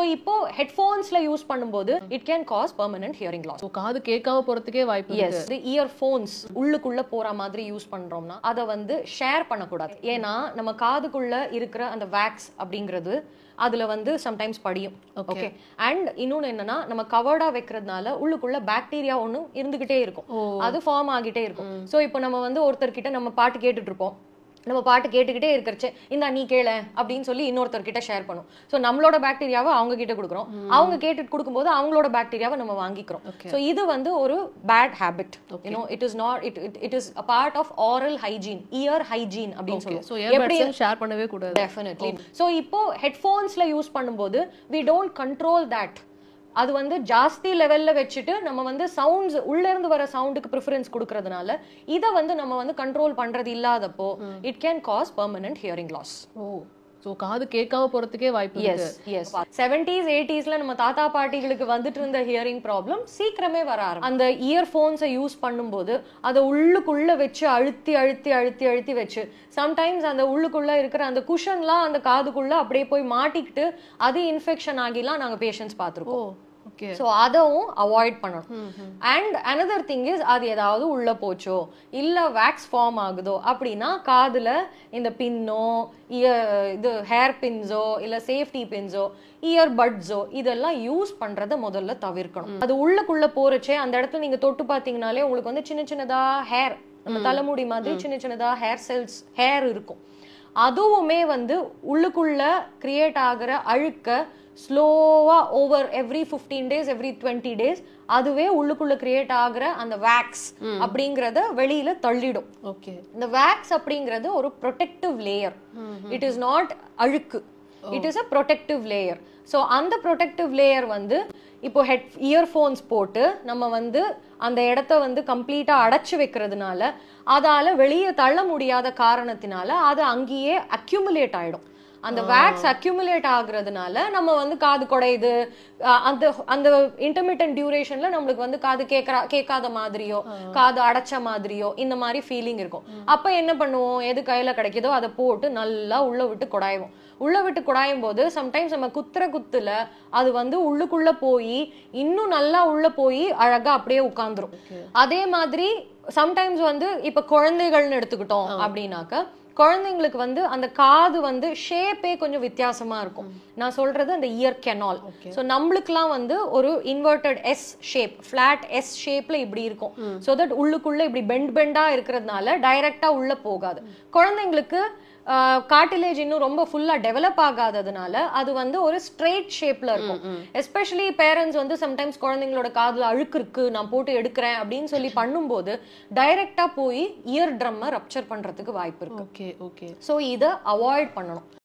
இப்போ ஹெட்ஃபோன்ஸ்ல யூஸ் பண்ணும்போது it can cause permanent hearing loss so காது கேட்காம போறதுக்கே வாய்ப்பு இருக்கு எஸ் இயர்ஃபோன்ஸ் உள்ளுக்குள்ள போற மாதிரி யூஸ் பண்றோம்னா அதை வந்து ஷேர் பண்ணக்கூடாது ஏன்னா நம்ம காதுக்குள்ள இருக்கிற அந்த வேக்ஸ் அப்படிங்கிறது அதுல வந்து சம்டைம்ஸ் படியும் ஓகே அண்ட் இன்னொன்னு என்னன்னா நம்ம கவர்டா வைக்கிறதுனால உள்ளுக்குள்ள பாக்டீரியா ஒண்ணு இருந்துகிட்டே இருக்கும் அது ஃபார்ம் ஆகிட்டே இருக்கும் சோ இப்போ நம்ம வந்து ஒருத்தர்கிட்ட நம்ம பாட்டு கேட்டுட்டு இருப்போம் நம்ம பாட்டு கேட்டுக்கிட்டே இருக்கிறச்சு இந்த நீ கேள அப்படின்னு சொல்லி இன்னொருத்தர் கிட்ட ஷேர் பண்ணும் ஸோ நம்மளோட பாக்டீரியாவை அவங்க கிட்ட கொடுக்குறோம் அவங்க கேட்டுட்டு கொடுக்கும்போது அவங்களோட பாக்டீரியாவை நம்ம வாங்கிக்கிறோம் ஸோ இது வந்து ஒரு bad habit you know it is not it it is a part of oral hygiene ear hygiene அப்படின்னு ஸோ சொல்லுவோம் எப்படி இயர்பட்ஸ் ஷேர் பண்ணவே கூடாது டெஃபினெட்லி ஸோ இப்போ ஹெட்ஃபோன்ஸ்ல யூஸ் பண்ணும்போது வி டோன்ட் கண்ட்ரோல் தட் அது வந்து ஜாஸ்தி லெவல்ல வச்சுட்டு நம்ம வந்து சவுண்ட்ஸ் உள்ள இருந்து வர சவுண்டுக்கு ப்ரிஃபரன்ஸ் கொடுக்கறதுனால இதை வந்து நம்ம வந்து கண்ட்ரோல் பண்றது இல்லாதப்போ it can cause permanent hearing loss ஓ ஸோ காது கேட்காம போறதுக்கே வாய்ப்பு இருக்கு எஸ் எஸ் செவன்டீஸ் எயிட்டிஸ்ல நம்ம தாத்தா பாட்டிகளுக்கு வந்துட்டு இருந்த ஹியரிங் ப்ராப்ளம் சீக்கிரமே வர ஆரம்பிக்கும் அந்த இயர்ஃபோன்ஸை யூஸ் பண்ணும்போது அதை உள்ளுக்குள்ள வச்சு அழுத்தி அழுத்தி அழுத்தி அழுத்தி வச்சு சம்டைம்ஸ் அந்த உள்ளுக்குள்ள இருக்கிற அந்த குஷன்லாம் அந்த காதுக்குள்ள அப்படியே போய் மாட்டிக்கிட்டு அது இன்ஃபெக்ஷன் ஆகிலாம் நாங்க பேஷண்ட்ஸ் ஓ பார்த்துருக்கோம் ஓகே ஸோ அதுவும் அவாய்ட் பண்ணணும் அண்ட் another திங் இஸ் அது ஏதாவது உள்ள போச்சோ இல்ல வேக்ஸ் ஃபார்ம் ஆகுதோ அப்படின்னா காதுல இந்த பின்னோ இது ஹேர் பின்ஸோ இல்ல சேஃப்டி பின்ஸோ இயர் பட்ஸோ இதெல்லாம் யூஸ் பண்றத முதல்ல தவிர்க்கணும் அது உள்ளுக்குள்ள போறச்சே அந்த இடத்துல நீங்க தொட்டு பாத்தீங்கனாலே உங்களுக்கு வந்து சின்ன சின்னதா ஹேர் நம்ம தலைமுடி மாதிரி சின்ன சின்னதா ஹேர் செல்ஸ் ஹேர் இருக்கும் அதுவுமே வந்து உள்ளுக்குள்ள கிரியேட் ஆகுற அழுக்க ஸ்லோவா over every fifteen days every twenty days அதுவே உள்ளுக்குள்ள கிரியேட் ஆகுற அந்த வேக்ஸ் அப்படிங்கறத வெளியில தள்ளிடும் ஓகே இந்த வேக்ஸ் அப்படிங்கிறது ஒரு protective layer it is not அழுக்கு it is a protective layer so அந்த ப்ரொடெக்டிவ் லேயர் வந்து இப்போ ஹெட் இயர்ஃபோன்ஸ் போட்டு நம்ம வந்து அந்த இடத்த வந்து கம்ப்ளீட்டா அடைச்சு வைக்கிறதுனால அதால வெளியே தள்ள முடியாத காரணத்தினால அது அங்கேயே அக்யூமுலேட் ஆயிடும் அந்த வேக்ஸ் அக்யூமுலேட் ஆகுறதுனால நம்ம வந்து காது குடையுது அஹ் அந்த அந்த இன்டர்மீடியன்ட் டியூரேஷன்ல நம்மளுக்கு வந்து காது கேட்கறா கேட்காத மாதிரியோ காது அடைச்ச மாதிரியோ இந்த மாதிரி ஃபீலிங் இருக்கும் அப்ப என்ன பண்ணுவோம் எது கையில கிடைக்குதோ அதை போட்டு நல்லா உள்ள விட்டு குடாயுவோம் உள்ள விட்டு குடாயும் போது சம்டைம்ஸ் நம்ம குத்துற குத்துல அது வந்து உள்ளுக்குள்ள போய் இன்னும் நல்லா உள்ள போய் அழகா அப்படியே உட்கார்ந்துரும் அதே மாதிரி சம்டைம்ஸ் வந்து இப்ப குழந்தைகள்னு எடுத்துக்கிட்டோம் அப்படின்னாக்க குழந்தைங்களுக்கு வந்து அந்த காது வந்து ஷேப்பே கொஞ்சம் வித்தியாசமா இருக்கும் நான் சொல்றது அந்த இயர் கெனால் ஸோ நம்மளுக்குலாம் வந்து ஒரு inverted S shape flat S ஷேப்ல இப்படி இருக்கும் ஸோ தட் உள்ளுக்குள்ள இப்படி பெண்ட் பெண்டா இருக்கிறதுனால டைரக்டா உள்ள போகாது குழந்தைங்களுக்கு காட்டிலேஜ் இன்னும் ரொம்ப ஃபுல்லா டெவலப் ஆகாததுனால அது வந்து ஒரு ஸ்ட்ரெயிட் ஷேப்ல இருக்கும் எஸ்பெஷலி பேரண்ட்ஸ் வந்து சம்டைம்ஸ் குழந்தைங்களோட காதுல அழுக்கு இருக்கு நான் போட்டு எடுக்கிறேன் அப்படின்னு சொல்லி பண்ணும்போது டைரக்டா போய் இயர் ட்ரம்மை ரப்சர் பண்றதுக்கு வாய்ப்பு இருக்கு ஓகே ஓகே ஸோ இதை அவாய்ட் பண்ணணும்